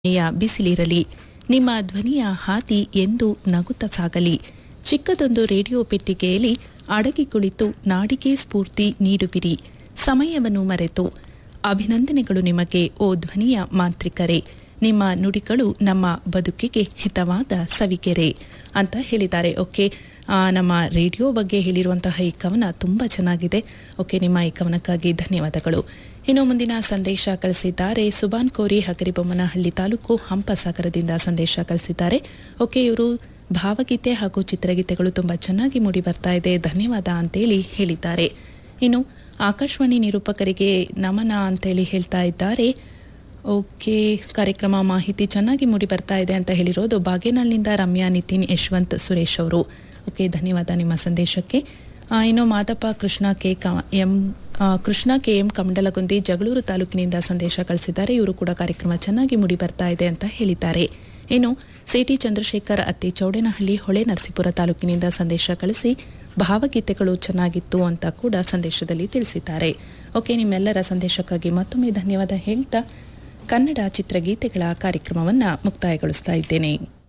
ಯ ಬಿಸಿಲಿರಲಿ ನಿಮ್ಮ ಧ್ವನಿಯ ಹಾದಿ ಎಂದು ನಗುತ್ತ ಸಾಗಲಿ ಚಿಕ್ಕದೊಂದು ರೇಡಿಯೋ ಪೆಟ್ಟಿಗೆಯಲ್ಲಿ ಅಡಗಿ ಕುಳಿತು ನಾಡಿಗೆ ಸ್ಫೂರ್ತಿ ನೀಡುವಿರಿ ಸಮಯವನ್ನು ಮರೆತು ಅಭಿನಂದನೆಗಳು ನಿಮಗೆ ಓ ಧ್ವನಿಯ ಮಾಂತ್ರಿಕರೇ ನಿಮ್ಮ ನುಡಿಗಳು ನಮ್ಮ ಬದುಕಿಗೆ ಹಿತವಾದ ಸವಿಕೆರೆ ಅಂತ ಹೇಳಿದ್ದಾರೆ ಓಕೆ ಆ, ನಮ್ಮ ರೇಡಿಯೋ ಬಗ್ಗೆ ಹೇಳಿರುವಂತಹ ಈ ಕವನ ತುಂಬ ಚೆನ್ನಾಗಿದೆ ಓಕೆ ನಿಮ್ಮ ಈ ಕವನಕ್ಕಾಗಿ ಧನ್ಯವಾದಗಳು ಇನ್ನು ಮುಂದಿನ ಸಂದೇಶ ಕಳಿಸಿದ್ದಾರೆ ಸುಬಾನ್ ಕೋರಿ ಹಗರಿಬೊಮ್ಮನಹಳ್ಳಿ ತಾಲೂಕು ಹಂಪಸಾಗರದಿಂದ ಸಂದೇಶ ಕಳಿಸಿದ್ದಾರೆ ಓಕೆ ಇವರು ಭಾವಗೀತೆ ಹಾಗೂ ಚಿತ್ರಗೀತೆಗಳು ತುಂಬ ಚೆನ್ನಾಗಿ ಮೂಡಿ ಬರ್ತಾ ಇದೆ ಧನ್ಯವಾದ ಅಂತೇಳಿ ಹೇಳಿದ್ದಾರೆ ಇನ್ನು ಆಕಾಶವಾಣಿ ನಿರೂಪಕರಿಗೆ ನಮನ ಅಂತೇಳಿ ಹೇಳ್ತಾ ಇದ್ದಾರೆ ಓಕೆ ಕಾರ್ಯಕ್ರಮ ಮಾಹಿತಿ ಚೆನ್ನಾಗಿ ಮೂಡಿ ಬರ್ತಾ ಇದೆ ಅಂತ ಹೇಳಿರೋದು ಬಾಗೇನಹಳ್ಳಿಯಿಂದ ರಮ್ಯಾ ನಿತಿನ್ ಯಶವಂತ್ ಸುರೇಶ್ ಅವರು ಓಕೆ ಧನ್ಯವಾದ ನಿಮ್ಮ ಸಂದೇಶಕ್ಕೆ ಆ, ಇನ್ನು ಮಾದಪ್ಪ ಕೃಷ್ಣ ಕೆ ಕ ಎಂ ಆ, ಕೃಷ್ಣ ಕೆ ಎಂ ಕಮಂಡಲಗುಂದಿ ಜಗಳೂರು ತಾಲೂಕಿನಿಂದ ಸಂದೇಶ ಕಳಿಸಿದ್ದಾರೆ ಇವರು ಕೂಡ ಕಾರ್ಯಕ್ರಮ ಚೆನ್ನಾಗಿ ಮೂಡಿ ಬರ್ತಾ ಇದೆ ಅಂತ ಹೇಳಿದ್ದಾರೆ ಇನ್ನು ಸಿಟಿ ಚಂದ್ರಶೇಖರ್ ಅತ್ತಿ ಚೌಡೇನಹಳ್ಳಿ ಹೊಳೆ ನರಸೀಪುರ ತಾಲೂಕಿನಿಂದ ಸಂದೇಶ ಕಳಿಸಿ ಭಾವಗೀತೆಗಳು ಚೆನ್ನಾಗಿತ್ತು ಅಂತ ಕೂಡ ಸಂದೇಶದಲ್ಲಿ ತಿಳಿಸಿದ್ದಾರೆ ಓಕೆ ನಿಮ್ಮೆಲ್ಲರ ಸಂದೇಶಕ್ಕಾಗಿ ಮತ್ತೊಮ್ಮೆ ಧನ್ಯವಾದ ಹೇಳ್ತಾ ಕನ್ನಡ ಚಿತ್ರಗೀತೆಗಳ ಕಾರ್ಯಕ್ರಮವನ್ನು ಮುಕ್ತಾಯಗೊಳಿಸ್ತಾ ಇದ್ದೇನೆ